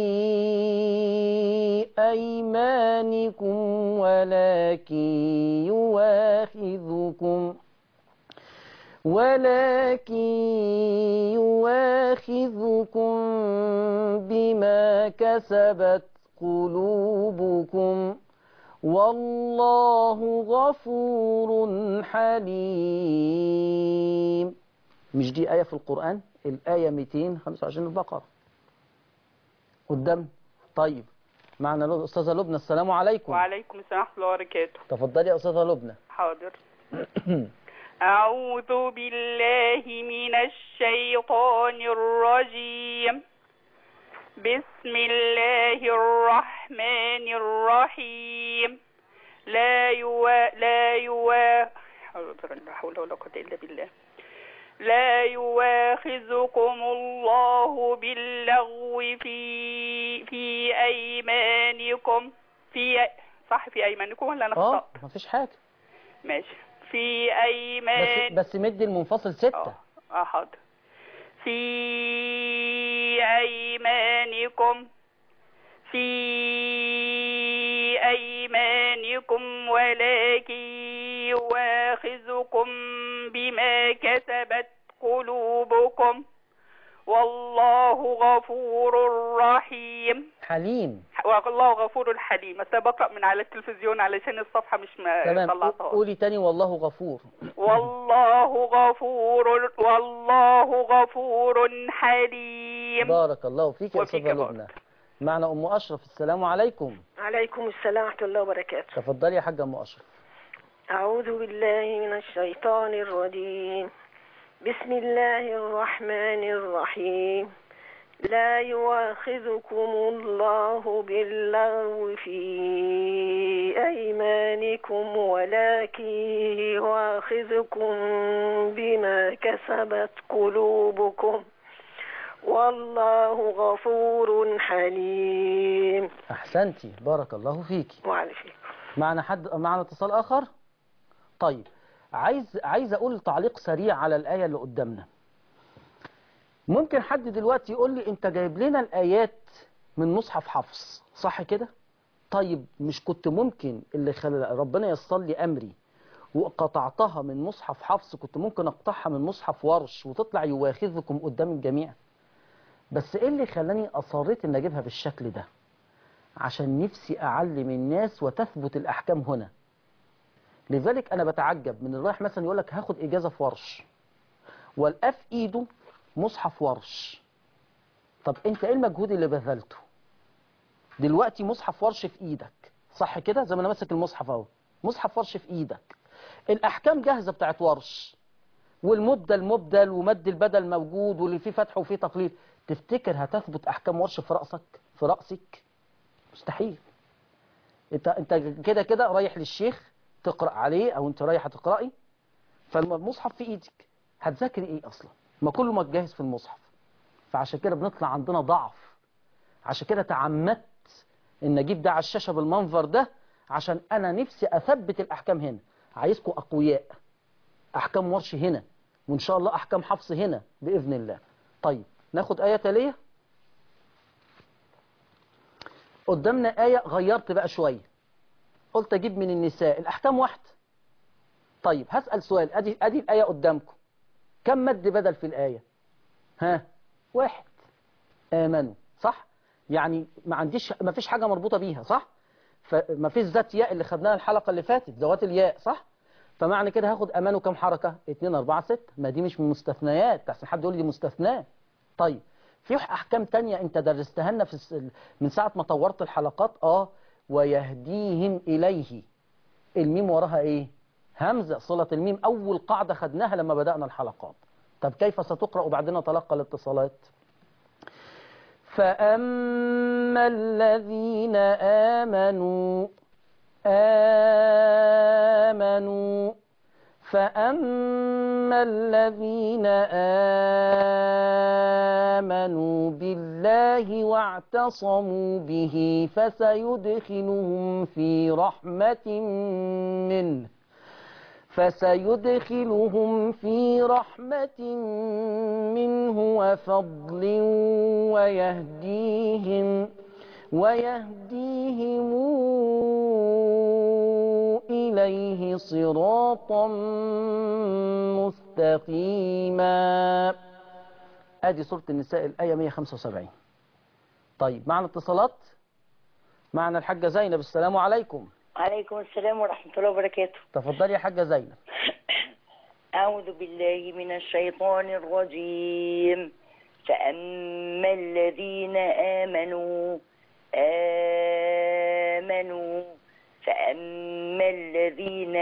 أيمانكم ولكن يواخذكم ولكن يواخذكم بما كسبت قلوبكم والله غفور حليم مش دي آية في القرآن الآية 225 البقرة قدام طيب معنا لو- أستاذة لبنى السلام عليكم وعليكم السلام ورحمة الله وبركاته تفضلي يا أستاذة لبنى حاضر أعوذ بالله من الشيطان الرجيم بسم الله الرحمن الرحيم لا يوا لا يوا حاضر لا حول ولا قوة إلا بالله لا يواخذكم الله باللغو في في أيمانكم في صح في أيمانكم ولا أنا اه خطأت مفيش حاجة ماشي في بس, أيمان بس مدي المنفصل ستة اه حاضر في أيمانكم في أيمانكم ولكن يواخذكم بما كسبت قلوبكم والله غفور رحيم حليم والله غفور حليم بس أنا بقرأ من على التلفزيون علشان الصفحة مش ما تمام طلعتها قولي تاني والله غفور والله غفور والله غفور حليم بارك الله فيك يا وفيك أستاذة بارك. لبنى معنا أم أشرف السلام عليكم عليكم السلام ورحمة الله وبركاته تفضلي يا حاجة أم أشرف أعوذ بالله من الشيطان الرجيم بسم الله الرحمن الرحيم لا يواخذكم الله باللغو في أيمانكم ولكن يواخذكم بما كسبت قلوبكم والله غفور حليم أحسنتي بارك الله فيك وعلى فيك معنا حد معنا اتصال آخر طيب عايز عايز أقول تعليق سريع على الآية اللي قدامنا ممكن حد دلوقتي يقول لي أنت جايب لنا الآيات من مصحف حفص صح كده طيب مش كنت ممكن اللي خلى ربنا ييسر لي أمري وقطعتها من مصحف حفص كنت ممكن أقطعها من مصحف ورش وتطلع يواخذكم قدام الجميع بس إيه اللي خلاني أصريت إن أجيبها بالشكل ده عشان نفسي أعلم الناس وتثبت الأحكام هنا لذلك أنا بتعجب من اللي رايح مثلا يقول لك هاخد إجازة في ورش والقى في إيده مصحف ورش طب أنت إيه المجهود اللي بذلته دلوقتي مصحف ورش في إيدك صح كده زي ما أنا ماسك المصحف أهو مصحف ورش في إيدك الأحكام جاهزة بتاعت ورش والمبدل مبدل ومد البدل موجود واللي فيه فتح وفيه تقليد تفتكر هتثبت أحكام ورش في رأسك في رأسك مستحيل انت انت كده كده رايح للشيخ تقرا عليه او انت رايحه تقراي فالمصحف في ايدك هتذاكري ايه اصلا ما كله ما جاهز في المصحف فعشان كده بنطلع عندنا ضعف عشان كده تعمدت ان اجيب ده على الشاشه بالمنظر ده عشان انا نفسي اثبت الاحكام هنا عايزكم اقوياء احكام ورش هنا وان شاء الله احكام حفص هنا باذن الله طيب ناخد ايه تاليه قدامنا آية غيرت بقى شوية قلت أجيب من النساء الأحكام واحدة طيب هسأل سؤال أدي, أدي الآية قدامكم كم مد بدل في الآية ها واحد آمنوا صح يعني ما عنديش ما فيش حاجة مربوطة بيها صح فما فيش ذات ياء اللي خدناها الحلقة اللي فاتت ذوات الياء صح فمعنى كده هاخد امانه كام حركة 2 4 6 ما دي مش من مستثنيات تحسن حد يقول لي دي مستثناه طيب في احكام تانية انت درستها لنا في الس... من ساعة ما طورت الحلقات اه ويهديهم اليه الميم وراها ايه همزة صلة الميم اول قاعدة خدناها لما بدأنا الحلقات طب كيف ستقرأ وبعدين تلقى الاتصالات فأما الذين آمنوا آمنوا فأما الذين آمنوا بالله واعتصموا به فسيدخلهم في رحمة منه فسيدخلهم في رحمة منه وفضل ويهديهم ويهديهم إليه صراطا مستقيما ادي سورة النساء الآية 175 طيب معنا اتصالات معنا الحاجة زينب السلام عليكم عليكم السلام ورحمة الله وبركاته تفضلي يا حاجة زينب أعوذ بالله من الشيطان الرجيم فأما الذين آمنوا آمنوا فأما الذين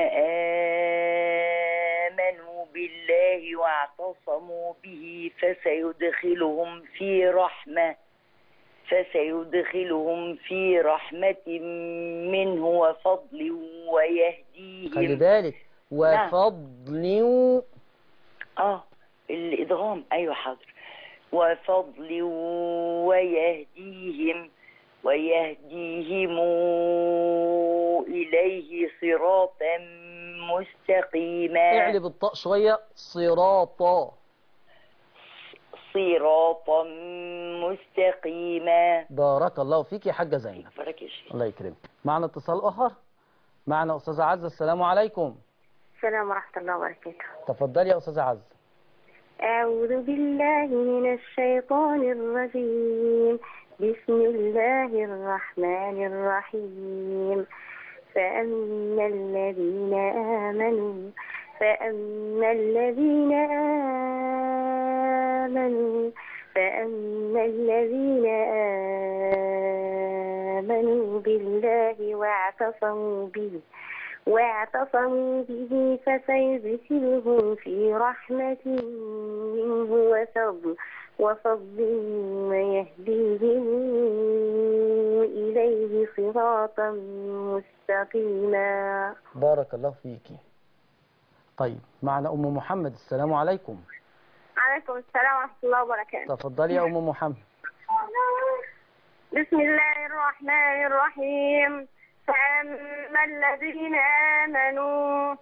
آمنوا بالله واعتصموا به فسيدخلهم في رحمة فسيدخلهم في رحمة منه وفضل ويهديهم خلي بالك نعم. وفضل اه الإدغام أيوة حاضر وفضل ويهديهم ويهديهم إليه صراطا مستقيما اعلب الطاء شوية صراطا صراطا مستقيما بارك الله فيك يا حاجة زينب بارك يا شيخ الله يكرمك معنا اتصال آخر معنا أستاذة عزة السلام عليكم السلام ورحمة الله وبركاته تفضلي يا أستاذة عزة أعوذ بالله من الشيطان الرجيم بسم الله الرحمن الرحيم فأما الذين آمنوا فأما الذين آمنوا فأما الذين آمنوا بالله واعتصموا به واعتصموا به فسيدخلهم في رحمة منه وفضل وفضل ويهديهم إليه صراطا مستقيما بارك الله فيك طيب معنا أم محمد السلام عليكم عليكم السلام ورحمة الله وبركاته تفضلي يا أم محمد بسم الله الرحمن الرحيم فأما الذين آمنوا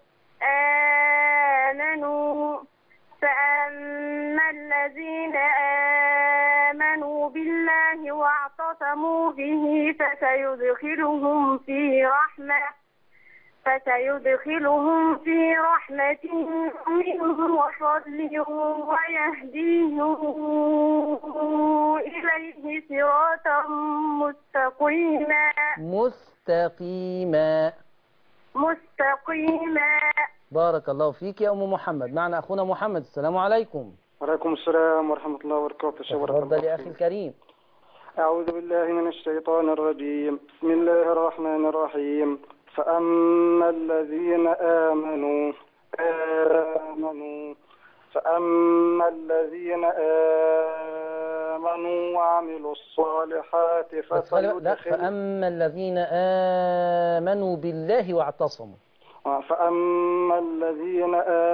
آمنوا فأما الذين آمنوا بالله واعتصموا به فسيدخلهم في رحمة فسيدخلهم في رحمة منه وفضل ويهديهم إليه صراطا مستقيما مستقيما مستقيما بارك الله فيك يا أم محمد معنا أخونا محمد السلام عليكم وعليكم السلام ورحمة الله وبركاته شكرا تفضل يا أخي الكريم أعوذ بالله من الشيطان الرجيم بسم الله الرحمن الرحيم فأما الذين آمنوا آمنوا فأما الذين آمنوا وعملوا الصالحات بس خلي بالك- لا فسيدخل فأما الذين آمنوا بالله واعتصموا فأما الذين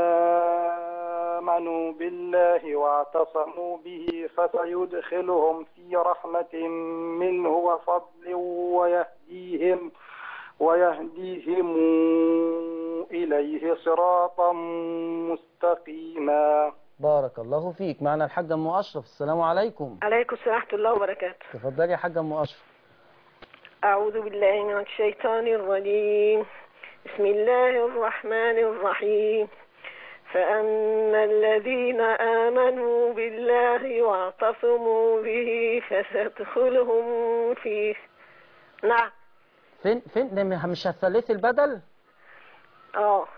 آمنوا بالله واعتصموا به فسيدخلهم في رحمة منه وفضل ويهديهم ويهديهم إليه صراطا مستقيما بارك الله فيك معنا الحاج أم أشرف السلام عليكم عليكم السلام ورحمة الله وبركاته تفضلي يا حاج أم أشرف أعوذ بالله من الشيطان الرجيم بسم الله الرحمن الرحيم فأما الذين آمنوا بالله واعتصموا به فسيدخلهم فيه نعم فين فين ده مش هتثلثي البدل اه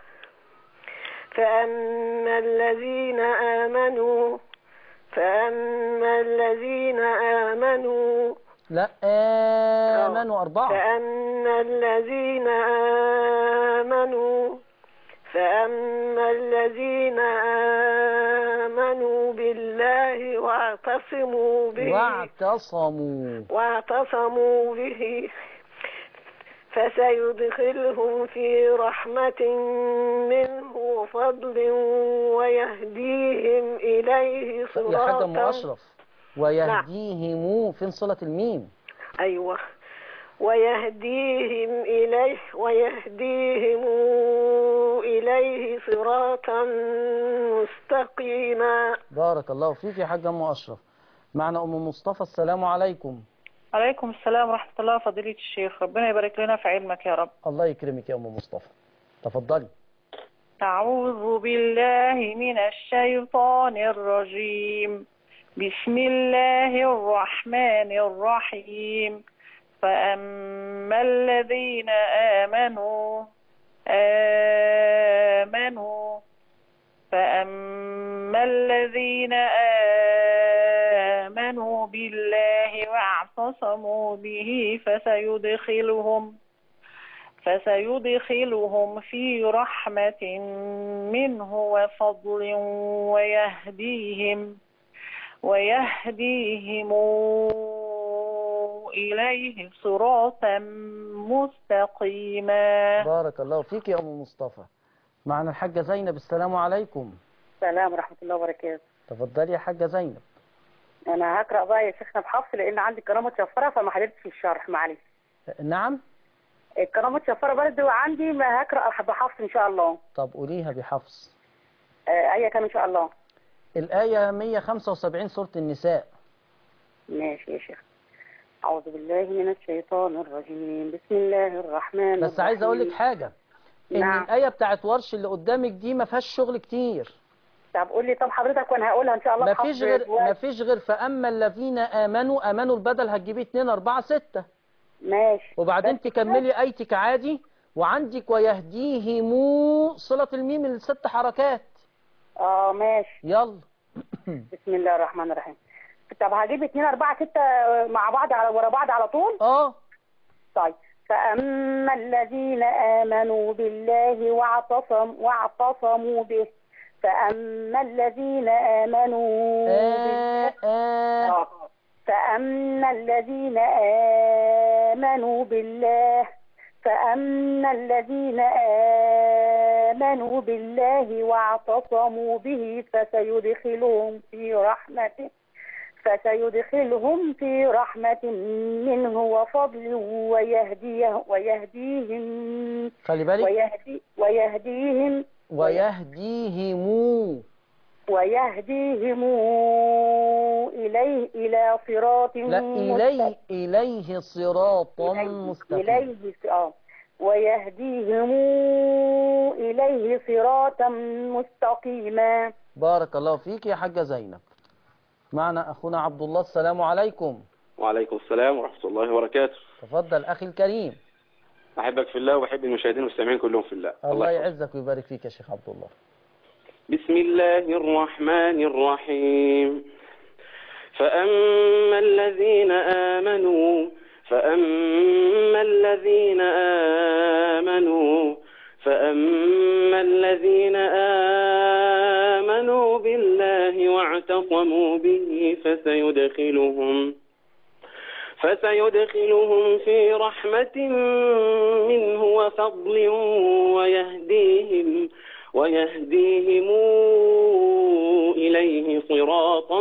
فأما الذين آمنوا فأما الذين آمنوا لا آمنوا أربعة فأما الذين آمنوا فأما الذين آمنوا بالله واعتصموا به واعتصموا واعتصموا به فسيدخلهم في رحمة منه وفضل ويهديهم إليه يا حاج أم صراطا أشرف ويهديهم فين صلة الميم أيوة ويهديهم إليه ويهديهم إليه صراطا مستقيما بارك الله فيك يا حاج أم أشرف معنا أم مصطفى السلام عليكم عليكم السلام ورحمة الله فضيلة الشيخ ربنا يبارك لنا في علمك يا رب الله يكرمك يا أم مصطفى تفضلي أعوذ بالله من الشيطان الرجيم بسم الله الرحمن الرحيم فأما الذين آمنوا آمنوا فأما الذين آمنوا بالله واعتصموا به فسيدخلهم فسيدخلهم في رحمة منه وفضل ويهديهم ويهديهم إليه صراطا مستقيما بارك الله فيك يا أم مصطفى معنا الحاجة زينب السلام عليكم السلام ورحمة الله وبركاته تفضلي يا حاجة زينب أنا هقرأ بقى يا شيخنا بحفص لأن عندي كرامة شفرة فما حضرتش في الشرح معلش نعم الكرامة شفرة برضه عندي ما هقرأ بحفص إن شاء الله طب قوليها بحفص آه أيا كان إن شاء الله الآية 175 سورة النساء ماشي يا شيخ أعوذ بالله من الشيطان الرجيم بسم الله الرحمن بس عايز أقول لك حاجة إن نعم. الآية بتاعت ورش اللي قدامك دي ما فيهاش شغل كتير طب قول لي طب حضرتك وأنا هقولها إن شاء الله ما بحفص فيش غير دلوقتي. ما فيش غير فأما الذين آمنوا آمنوا البدل هتجيبيه 2 4 6 ماشي وبعدين تكملي آيتك عادي وعندك ويهديهم صلة الميم الست حركات اه ماشي يلا بسم الله الرحمن الرحيم طب هجيب اتنين أربعة ستة مع بعض على ورا بعض على طول اه طيب فأما الذين آمنوا بالله واعتصم واعتصموا به فأما الذين آمنوا بالله آه. فأما الذين آمنوا بالله فأما الذين آمنوا بالله واعتصموا به فسيدخلهم في رحمته فسيدخلهم في رحمة منه وفضل ويهديه ويهديهم خلي بالك ويهدي ويهديهم ويهديهم ويهديهم إليه إلى صراط لا إليه إليه صراطا مستقيم إليه اه ويهديهم إليه صراطا مستقيما بارك الله فيك يا حاجة زينب معنا أخونا عبد الله السلام عليكم وعليكم السلام ورحمة الله وبركاته تفضل أخي الكريم أحبك في الله وأحب المشاهدين والسامعين كلهم في الله الله يحفظك. يعزك ويبارك فيك يا شيخ عبد الله بسم الله الرحمن الرحيم فأما الذين آمنوا فأما الذين آمنوا فأما الذين آمنوا بالله واعتصموا به فسيدخلهم فسيدخلهم في رحمة منه وفضل ويهديهم ويهديهم إليه صراطا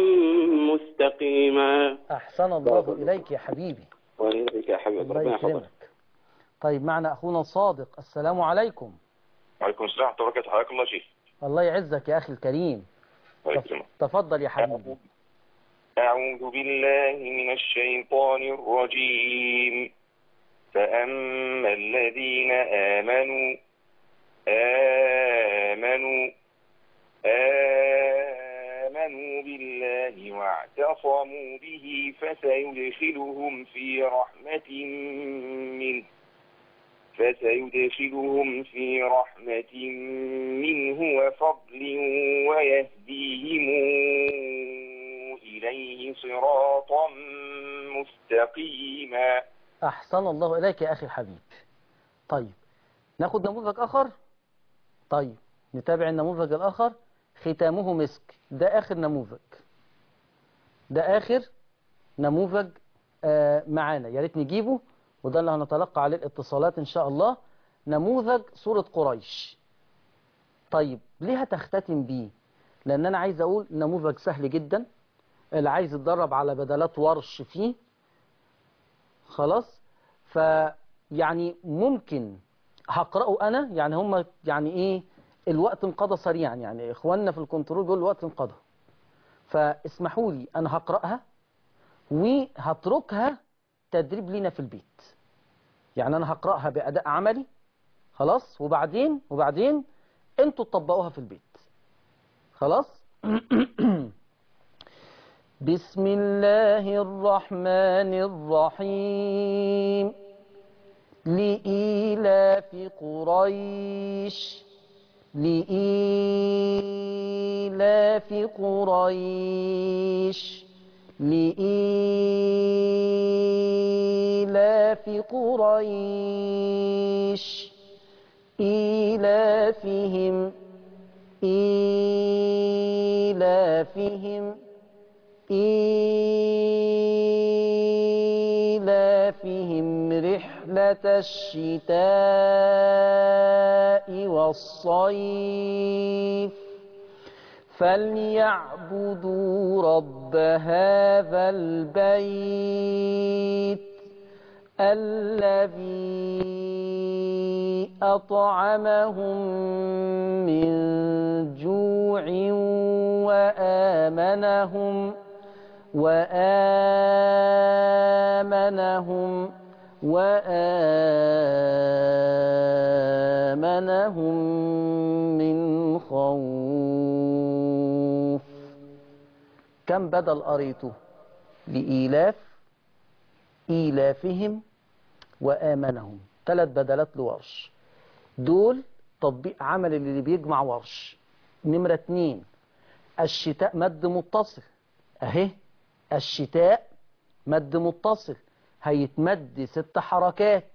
مستقيما أحسن الله إليك يا حبيبي وإليك يا حبيبي الله ربنا يحفظك يكرمك طيب معنا أخونا صادق السلام عليكم وعليكم السلام ورحمة الله وبركاته حياك الله شيخ الله يعزك يا أخي الكريم الله يكرمك تفضل يا حبيبي أعوذ بالله من الشيطان الرجيم فأما الذين آمنوا آمنوا اعتصموا به فسيدخلهم في رحمة منه فسيدخلهم في رحمة منه وفضل ويهديهم إليه صراطا مستقيما أحسن الله إليك يا أخي الحبيب طيب ناخد نموذج آخر طيب نتابع النموذج الآخر ختامه مسك ده آخر نموذج ده آخر نموذج آه معانا يا ريت نجيبه وده اللي هنتلقى عليه الاتصالات إن شاء الله نموذج سورة قريش طيب ليه هتختتم بيه لأن أنا عايز أقول نموذج سهل جدا اللي عايز يتدرب على بدلات ورش فيه خلاص فيعني ممكن هقرأه أنا يعني هم يعني إيه الوقت انقضى سريعا يعني إخواننا في الكنترول بيقولوا الوقت انقضى فاسمحوا لي أنا هقرأها وهتركها تدريب لينا في البيت يعني أنا هقرأها بأداء عملي خلاص وبعدين وبعدين انتوا تطبقوها في البيت خلاص بسم الله الرحمن الرحيم لإيلاف قريش لإيلاف قريش لإيلاف قريش إيلافهم إيلافهم إيلافهم رحلة الشتاء والصيف فليعبدوا رب هذا البيت الذي أطعمهم من جوع وآمنهم وآمنهم وآمنهم من خوف كم بدل قريته لإيلاف إيلافهم وآمنهم ثلاث بدلات لورش دول تطبيق عمل اللي بيجمع ورش نمرة اتنين الشتاء مد متصل اهي الشتاء مد متصل هيتمد ست حركات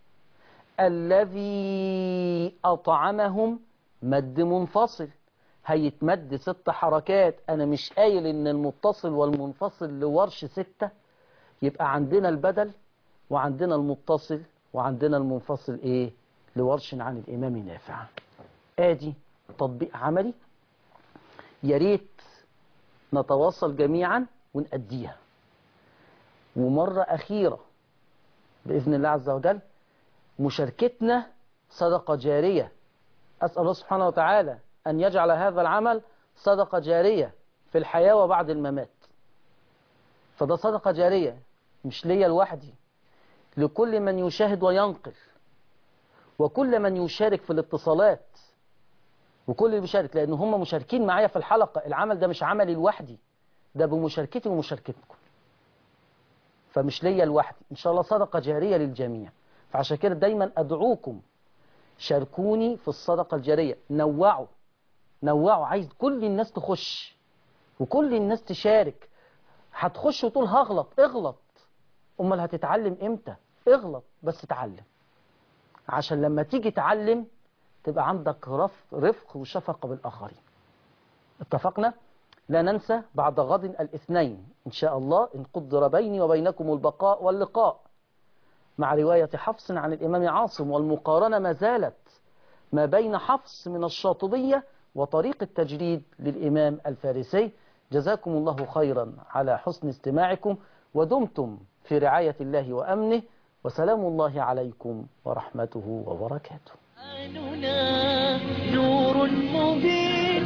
الذي أطعمهم مد منفصل هيتمد ست حركات أنا مش قايل إن المتصل والمنفصل لورش ستة يبقى عندنا البدل وعندنا المتصل وعندنا المنفصل إيه لورش عن الإمام نافع آدي تطبيق عملي يا ريت نتواصل جميعا ونأديها ومرة أخيرة بإذن الله عز وجل مشاركتنا صدقة جارية أسأل الله سبحانه وتعالى أن يجعل هذا العمل صدقة جارية في الحياة وبعد الممات فده صدقة جارية مش ليا لوحدي لكل من يشاهد وينقل وكل من يشارك في الاتصالات وكل اللي بيشارك لأن هم مشاركين معايا في الحلقة العمل ده مش عملي لوحدي ده بمشاركتي ومشاركتكم فمش ليا لوحدي إن شاء الله صدقة جارية للجميع فعشان كده دايما أدعوكم شاركوني في الصدقة الجارية نوعوا نوعوا عايز كل الناس تخش وكل الناس تشارك هتخش وتقول هغلط اغلط امال هتتعلم امتى اغلط بس اتعلم عشان لما تيجي تعلم تبقى عندك رف رفق وشفقة بالآخرين اتفقنا لا ننسى بعد غد الاثنين إن شاء الله إن قدر بيني وبينكم البقاء واللقاء مع رواية حفص عن الإمام عاصم والمقارنة ما زالت ما بين حفص من الشاطبية وطريق التجريد للإمام الفارسي جزاكم الله خيرا على حسن استماعكم ودمتم في رعاية الله وأمنه وسلام الله عليكم ورحمته وبركاته قرآننا نور مبين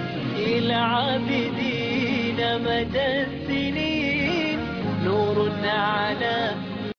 للعابدين مدى السنين نور على